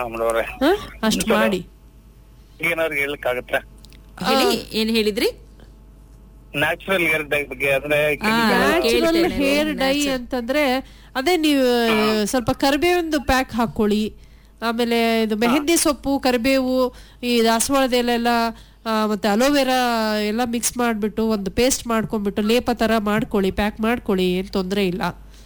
Madam ಅವ್ರೆ ಹ? ಅಷ್ಟ್ ಮಾಡಿ ಏನಾದ್ರು ಹೇಳಕ್ಕಾಗತ್ತಾ ಹೇಳಿ ಏನ್ ಹೇಳಿದ್ರಿ ನ್ಯಾಚುರಲ್ ಹೇರ್ ಡೈ ಬಗ್ಗೆ ಅಂದ್ರೆ ನ್ಯಾಚುರಲ್ ಕೇಳ್ತೇನೆ. ಹೇರ್ ಡೈ ಅಂತಂದ್ರೆ ಅದೇ ನೀವು ಸ್ವಲ್ಪ ಕರಿಬೇವಿಂದು ಪ್ಯಾಕ್ ಹಾಕೊಳ್ಳಿ ಆಮೇಲೆ ಇದು ಮೆಹಂದಿ ಸೊಪ್ಪು ಕರಿಬೇವು ಈ ದಾಸವಾಳದ ಎಲೆ ಎಲ್ಲ ಆ, ಮತ್ತೆ ಅಲೋವೆರಾ ಎಲ್ಲ ಮಿಕ್ಸ್ ಮಾಡ್ಬಿಟ್ಟು ಒಂದು ಪೇಸ್ಟ್ ಮಾಡ್ಕೊಂಡ್ಬಿಟ್ಟು ಲೇಪ ತರ ಮಾಡ್ಕೊಳ್ಳಿ ಪ್ಯಾಕ್ ಮಾಡ್ಕೊಳ್ಳಿ ಏನ್ ತೊಂದ್ರೆ ಇಲ್ಲ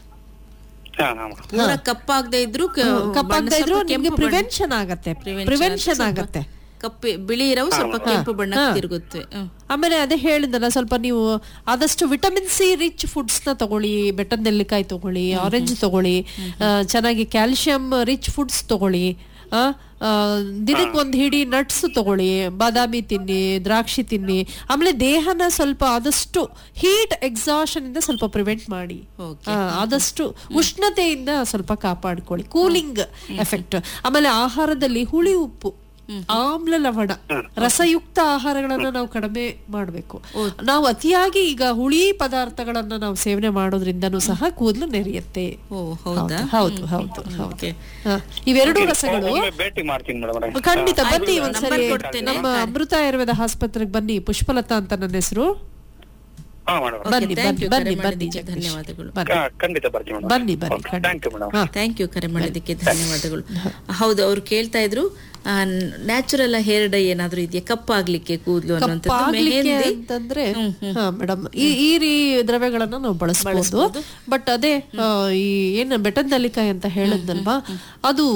ಹಾ ಹಾ ಮೇಡಮ್ ಪೂರ ಕಪ್ಪಾಗದೆ ಇದ್ರು ಕ- ಕಪ್ಪಾಗದ ಬಣ್ಣ ಇದ್ರು ಸ್ವಲ್ಪ ನಿಮ್ಗೆ ಕೆಂಪು ಬಣ್ಣ- ಪ್ರಿವೆನ್ಷನ್ ಆಗತ್ತೆ Prevention ಪ್ರಿವೆನ್ಷನ್ ಸ್ವಲ್ಪ ಆಗತ್ತೆ ಕಪ್ಪಿ ಬಿಳಿ ಇರವು ಸ್ವಲ್ಪ ಕೆಂಪು ಬಣ್ಣ ತಿರುಗುತ್ತೆ ಹ್ಮ್. ಆಮೇಲೆ ಅದೇ ಹೇಳಿದ್ನಲ್ಲ ಸ್ವಲ್ಪ ನೀವು ಆದಷ್ಟು ವಿಟಮಿನ್ ಸಿ ರಿಚ್ ಫುಡ್ಸ್ ನ ತಗೊಳ್ಳಿ ಬೆಟ್ಟದ ನೆಲ್ಲಿಕಾಯಿ ತಗೊಳ್ಳಿ ಆರೆಂಜ್ ತಗೊಳ್ಳಿ ಆ, ಚೆನ್ನಾಗಿ ಕ್ಯಾಲ್ಸಿಯಂ ರಿಚ್ ಫುಡ್ಸ್ ತಗೊಳ್ಳಿ ಆ, ಆ, ದಿನಕ್ಕೆ ಒಂದು ಹಿಡಿ ನಟ್ಸ್ ತಗೊಳ್ಳಿ ಬಾದಾಮಿ ತಿನ್ನಿ ದ್ರಾಕ್ಷಿ ತಿನ್ನಿ ಆಮೇಲೆ ದೇಹನ ಸ್ವಲ್ಪ ಆದಷ್ಟು ಹೀಟ್ ಎಕ್ಸಾಷನ್ ಇಂದ ಸ್ವಲ್ಪ ಪ್ರಿವೆಂಟ್ ಮಾಡಿ Okay. ಆ, ಆದಷ್ಟು ಉಷ್ಣತೆಯಿಂದ ಸ್ವಲ್ಪ ಕಾಪಾಡ್ಕೊಳ್ಳಿ ಕೂಲಿಂಗ್ ಎಫೆಕ್ಟ್ ಆಮೇಲೆ ಆಹಾರದಲ್ಲಿ ಹುಳಿ ಉಪ್ಪು ಆಮ್ಲ ಲವಣ ರಸಯುಕ್ತ ಆಹಾರಗಳನ್ನ ನಾವು ಕಡಿಮೆ ಮಾಡಬೇಕು ನಾವು ಅತಿಯಾಗಿ ಈಗ ಹುಳಿ ಪದಾರ್ಥಗಳನ್ನ ನಾವು ಸೇವನೆ ಮಾಡೋದ್ರಿಂದನೂ ಸಹ ಕೂದಲು ನೆರೆಯುತ್ತೆ ಓ ಹೌದಾ ಹೌದು ಹೌದು ಹೌದು ಓಕೆ ಹ. ಇವೆರಡೂ ರಸಗಳು ಒಮ್ಮೆ ಭೇಟಿ ಮಾಡ್ತೀನಿ ಮೇಡಮ್ ಅವ್ರೆ ಖಂಡಿತ ಬನ್ನಿ ಆಯ್ತು, ಒಂದ್ಸರಿ ನಂಬರ್ ಕೊಡ್ತೇನೆ. ನಮ್ಮ ಅಮೃತ ಆಯುರ್ವೇದ ಆಸ್ಪತ್ರೆಗೆ ಬನ್ನಿ ಪುಷ್ಪಲತಾ ಅಂತ ನನ್ನ ಹೆಸರು ಹಾ ಮೇಡಮ್ ಬನ್ನಿ thank you, ಬನ್ನಿ ಕರೆ ಬನ್ನಿ ಬನ್ನಿ ಮಾಡಿದ್ದಕ್ಕೆ ಜಗದೀಶ್. ಧನ್ಯವಾದಗಳು. ಬನ್ನಿ ಖಂಡಿತ ಬರ್ತೀನಿ ಮೇಡಮ್ ಬನ್ನಿ ಬನ್ನಿ ಖಂಡಿತ. ಥ್ಯಾಂಕ್ ಯು ಮೇಡಮ್ ಹಾ. ಥ್ಯಾಂಕ್ ಯು ಕರೆ ಮಾಡಿದ್ದಕ್ಕೆ ಧನ್ಯವಾದಗಳು ಹೌದು ಅವ್ರು ಕೇಳ್ತಾ ಇದ್ರು ನ್ಯಾಚುರಲ್ ಹೇರ್ ಡೈ ಏನಾದ್ರೂ ಇದೆಯಾ ಕಪ್ಪಾಗ್ಲಿಕ್ಕೆ ಕೂದಲು ಅನ್ನುವಂಥದ್ದು ಕಪ್ಪಾಗ್ಲಿಕ್ಕೆ ಮೆಹಂದಿ ಅಂತಂದ್ರೆ ಹಾ ಮೇಡಮ್ ಈ ಈ ರೀ ದ್ರವ್ಯಗಳನ್ನ ನಾವು ಬಳಸಬಹುದು ಬಟ್ ಅದೇ ಆ, ಈ ಏನು ಬೆಟ್ಟದ ನೆಲ್ಲಿಕಾಯಿ ಅಂತ ಹೇಳಿದ್ನಲ್ವಾ ಅದು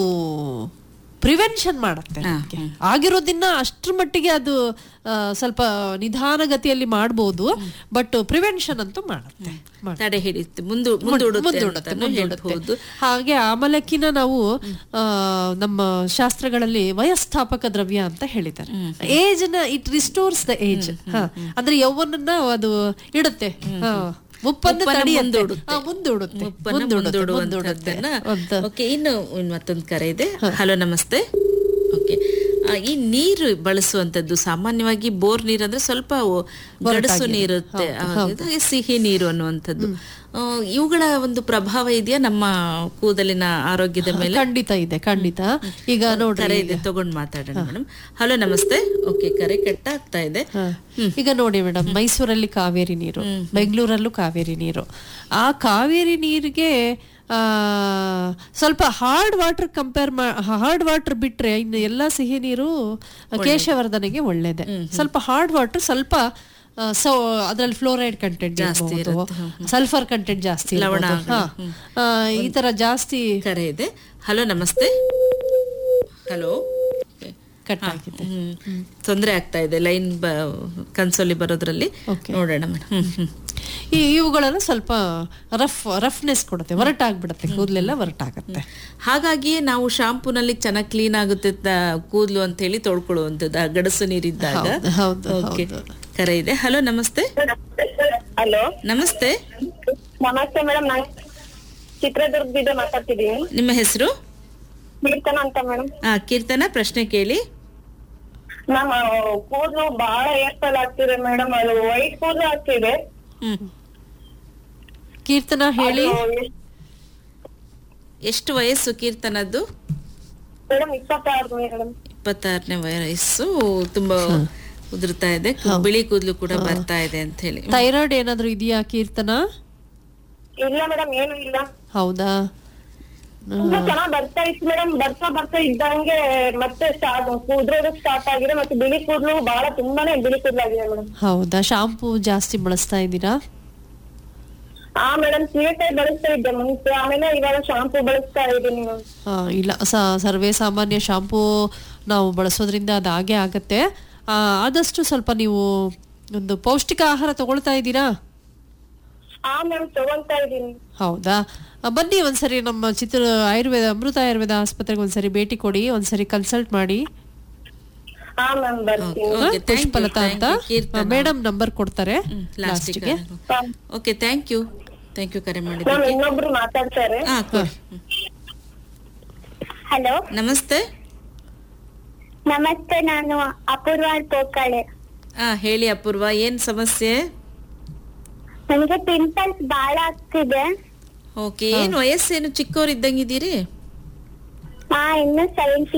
ಪ್ರಿವೆನ್ಷನ್ ಮಾಡತ್ತೆ ನಮ್ಗೆ. ಆಗಿರೋದಿನ್ನ ಅಷ್ಟ್ರ ಮಟ್ಟಿಗೆ ಅದು ಆ, ಸ್ವಲ್ಪ ನಿಧಾನಗತಿಯಲ್ಲಿ ಮಾಡ್ಬೋದು ಬಟ್ ಪ್ರಿವೆನ್ಷನ್ ಅಂತೂ ಮಾಡತ್ತೆ ಮಾಡತ್ತೆ. ತಡೆ ಹಿಡಿಯುತ್ತೆ ಮುಂದು ಮುಂದೂಡುತ್ತೆ ಮುಂದೂಡುತ್ತೆ, ಅಂತಾನೂ ಮುಂದೂಡುತ್ತೆ. ಹೇಳ್ಬಹುದು ಹಾಗೆ ಆಮಲಕ್ಕಿನ ನಾವು ಆ, ನಮ್ಮ ಶಾಸ್ತ್ರಗಳಲ್ಲಿ ವಯಸ್ಥಾಪಕ ದ್ರವ್ಯ ಅಂತ ಹೇಳಿದ್ದಾರೆ ಏಜ್ ನ ಇಟ್ ರಿಸ್ಟೋರ್ಸ್ ದ ಏಜ್ ಅಂದ್ರೆ ಯೌವನನ್ನ ಅದು ಇಡುತ್ತೆ ಹಾ. ಮುಪ್ಪನ್ನು ಉಪ್ಪನ್ನ ತಡೆಯುತ್ತೆ ಮುಂದೂಡುತ್ತೆ. ಹಾ, ಮುಂದೂಡುತ್ತೆ ಉಪ್ಪನ್ನ ಮುಂದೂಡುತ್ತೆ ಮುಂದೂಡುತ್ತೆ ಮುಂದೂಡುವಂಥದ್ದನ್ನ ಒಂದು ಓಕೆ ಇನ್ನು ಇನ್ನು ಮತ್ತೊಂದು ಕರೆ ಇದೆ ಹಲೋ ನಮಸ್ತೆ ಓಕೆ ಈ ನೀರು ಬಳಸುವಂತದ್ದು ಸಾಮಾನ್ಯವಾಗಿ ಬೋರ್ ನೀರು ಅಂದ್ರೆ ಸ್ವಲ್ಪ ಅವು ಗಡಸು ನೀರುತ್ತೆ ಹಾಗೆ ಸಿಹಿ ನೀರು ಅನ್ನುವಂಥದ್ದು ಆ, ಇವುಗಳ ಒಂದು ಪ್ರಭಾವ ಇದೆಯಾ ನಮ್ಮ ಕೂದಲಿನ ಆರೋಗ್ಯದ ಮೇಲೆ ಖಂಡಿತ ಇದೆ ಖಂಡಿತ ಈಗ ನೋಡ್ರಿ ಕರೆ ಇದೆ ತಗೊಂಡ್ ಮಾತಾಡೋಣ ಮೇಡಮ್ ಹಲೋ ನಮಸ್ತೆ ಓಕೆ ಕರೆ ಕಟ್ ಆಗ್ತಾ ಇದೆ ಹಾ. ಈಗ ನೋಡಿ ಮೇಡಮ್ ಮೈಸೂರಲ್ಲಿ ಕಾವೇರಿ ನೀರು ಬೆಂಗಳೂರಲ್ಲೂ ಕಾವೇರಿ ನೀರು ಆ ಕಾವೇರಿ ನೀರಿಗೆ ಆ ಸ್ವಲ್ಪ hard water compare hard water ಬಿಟ್ರೆ ಇನ್ನು ಎಲ್ಲಾ ಸಿಹಿ ನೀರು ಕೇಶವರ್ಧನೆಗೆ ಒಳ್ಳೇದೆ ಸ್ವಲ್ಪ ಹಾರ್ಡ್ ವಾಟರ್ ಸ್ವಲ್ಪ ಆ, ಸೊ ಅದ್ರಲ್ಲಿ ಫ್ಲೋರೈಡ್ ಕಂಟೆಂಟ್ ಜಾಸ್ತಿ ಸಲ್ಫರ್ ಕಂಟೆಂಟ್ ಜಾಸ್ತಿ ಲವಣ ಇರ್ಬೋದು. ಹಾ. ಆ, ಈ ತರ ಜಾಸ್ತಿ ಕರೆ ಇದೆ ಹಲೋ ನಮಸ್ತೆ ಹಲೋ ಕಟ್ ಆಗಿದೆ ಹ್ಮ್ ತೊಂದರೆ ಆಗ್ತಾ ಇದೆ ಲೈನ್ ಕನ್ಸೋಲಿ ಬರೋದ್ರಲ್ಲಿ ನೋಡೋಣ ಮೇಡಮ್ ಹ್ಮ್ ಹ್ಮ್ ಈ ಇವುಗಳೆಲ್ಲ ಸ್ವಲ್ಪ ರಫ್ ರಫ್ನೆಸ್ ಕೊಡುತ್ತೆ ಒರಟಾಗ್ಬಿಡುತ್ತೆ ಕೂದಲೆಲ್ಲ ಒರಟಾಗತ್ತೆ ಹಾಗಾಗಿಯೇ ನಾವು ಶಾಂಪೂನಲ್ಲಿ ಚೆನ್ನಾಗಿ ಕ್ಲೀನ್ ಆಗುತ್ತೆ ತ- ಕೂದ್ಲು ಅಂತ ಹೇಳಿ ತೊಳ್ಕೊಳ್ಳುವಂಥದ್ದು ಆ ಗಡಸು ನೀರಿದ್ದಾಗ ಹೌದು, ಹೌದು, ಓಕೆ ಹೌದು. ಕರೆ ಇದೆ ಹಲೋ ನಮಸ್ತೆ ಹಲೋ ನಮಸ್ತೆ ನಮಸ್ತೆ ಮೇಡಮ್ ನಾನು ಚಿತ್ರದುರ್ಗದಿಂದ ಮಾತಾಡ್ತಿದ್ದೀನಿ ನಿಮ್ಮ ಹೆಸರು ಕೀರ್ತನ ಅಂತ ಮೇಡಮ್ ಆ ಕೀರ್ತನ ಪ್ರಶ್ನೆ ಕೇಳಿ ನಮ್ಮ ಕೂದಲು ಬಹಳ ಏರ್ ಫಾಲ್ ಆಗ್ತಿದೆ ಮೇಡಮ್ ಅದು ವೈಟ್ ಕೂದಲು ಆಗ್ತಿದೆ ಹ್ಮ್ ಕೀರ್ತನ ಹೇಳಿ ಎಷ್ಟು ವಯಸ್ಸು ಕೀರ್ತನದ್ದು ಮೇಡಮ್ ಇಪ್ಪತ್ತಾರು ಮೇಡಮ್ ಇಪ್ಪತ್ತಾರನೇ ವಯಸ್ಸು ತುಂಬಾ ಉದುರ್ತಾ ಇದೆ ಕು- ಬಿಳಿ ಕೂದಲು ಕೂಡ ಬರ್ತಾ ಇದೆ ಅಂತ ಹೇಳಿ ಥೈರಾಯ್ಡ್ ಏನಾದ್ರೂ ಇದೆಯಾ ಕೀರ್ತನ ಇಲ್ಲ ಮೇಡಮ್ ಏನು ಇಲ್ಲ ಹೌದಾ ತುಂಬಾ ಚೆನ್ನಾಗ್ ಬರ್ತಾ ಇತ್ತು ಮೇಡಮ್ ಬರ್ತಾ ಬರ್ತಾ ಇದ್ದಂಗೆ ಮತ್ತೆ ಸ್ಟಾರ್ಟ್ ಉದ್ರೋದು ಸ್ಟಾರ್ಟ್ ಆಗಿದೆ ಮತ್ತೆ ಬಿಳಿ ಕೂದಲು ಬಹಳ ತುಂಬಾನೇ ಬಿಳಿ ಕೂದಲು ಆಗಿದೆ ಮೇಡಮ್ ಹೌದಾ ಶಾಂಪೂ ಜಾಸ್ತಿ ಬಳಸ್ತಾ ಇದ್ದೀರಾ ಆ ಮೇಡಮ್ ಸೀರೆಕಾಯಿ ಬಳಸ್ತಾ ಇದ್ದೆ ಮುಂಚೆ ಆಮೇಲೆ ಇವಾಗ ಶಾಂಪೂ ಬಳಸ್ತಾ ಇದ್ದೀನಿ ಮೇಡಮ್ ಆ, ಇಲ್ಲ ಸ- ಸರ್ವೇ ಸಾಮಾನ್ಯ ಶಾಂಪೂ ನಾವು ಬಳಸೋದ್ರಿಂದ ಅದು ಹಾಗೆ ಆಗತ್ತೆ ಆ, ಆದಷ್ಟು ಸ್ವಲ್ಪ ನೀವು ಒಂದು ಪೌಷ್ಟಿಕ ಆಹಾರ ತಗೊಳ್ತಾ ಇದ್ದೀರಾ ಆ ಮ್ಯಾಮ್ ತಗೊಂತಾ ಇದ್ದೀನಿ ಹೌದಾ ಆ, ಬನ್ನಿ ಒಂದ್ಸರಿ ನಮ್ಮ ಚಿತ್ರ ಆಯುರ್ವೇದ ಅಮೃತ ಆಯುರ್ವೇದ ಆಸ್ಪತ್ರೆಗೆ ಒಂದ್ಸರಿ ಭೇಟಿ ಕೊಡಿ ಒಂದ್ಸರಿ ಕನ್ಸಲ್ಟ್ ಮಾಡಿ ಹಾ ಮ್ಯಾಮ್ ಬರ್ತೀನಿ ಆ, Okay, thank you, Pushpalatha thank ಅಂತ you, ಕೀರ್ತನ. ಮೇಡಮ್ ನಂಬರ್ ಕೊಡ್ತಾರೆ ಲಾಸ್ಟಿಗೆ ಲಾಸ್ಟ್ಗೆ okay thank you thank you ಕರೆ ಮ್ಯಾಮ್ ಮಾಡಿದ್ದಕ್ಕೆ ಇನ್ನೊಬ್ರು ಮಾತಾಡ್ತಾರೆ ಹಾ ಕೊಡಿ ಹ್ಮ್. ಹಲೋ ನಮಸ್ತೆ ನಮಸ್ತೆ ನಾನು ಅಪೂರ್ವ ಪೋಕಳೆ ಹಾ ಹೇಳಿ ಅಪೂರ್ವ ಏನ್ ಸಮಸ್ಯೆ ನನಗೆ ಪಿಂಪಲ್ಸ್ ಬಾಳ ಆಗ್ತಿದೆ ಓಕೆ ಏನ್ ವಯಸ್ಸೇನು ಚಿಕ್ಕವರಿದ್ದಂಗಿದ್ದೀರಿ ಹಾ ಇನ್ನು ಸೆವೆಂಟಿ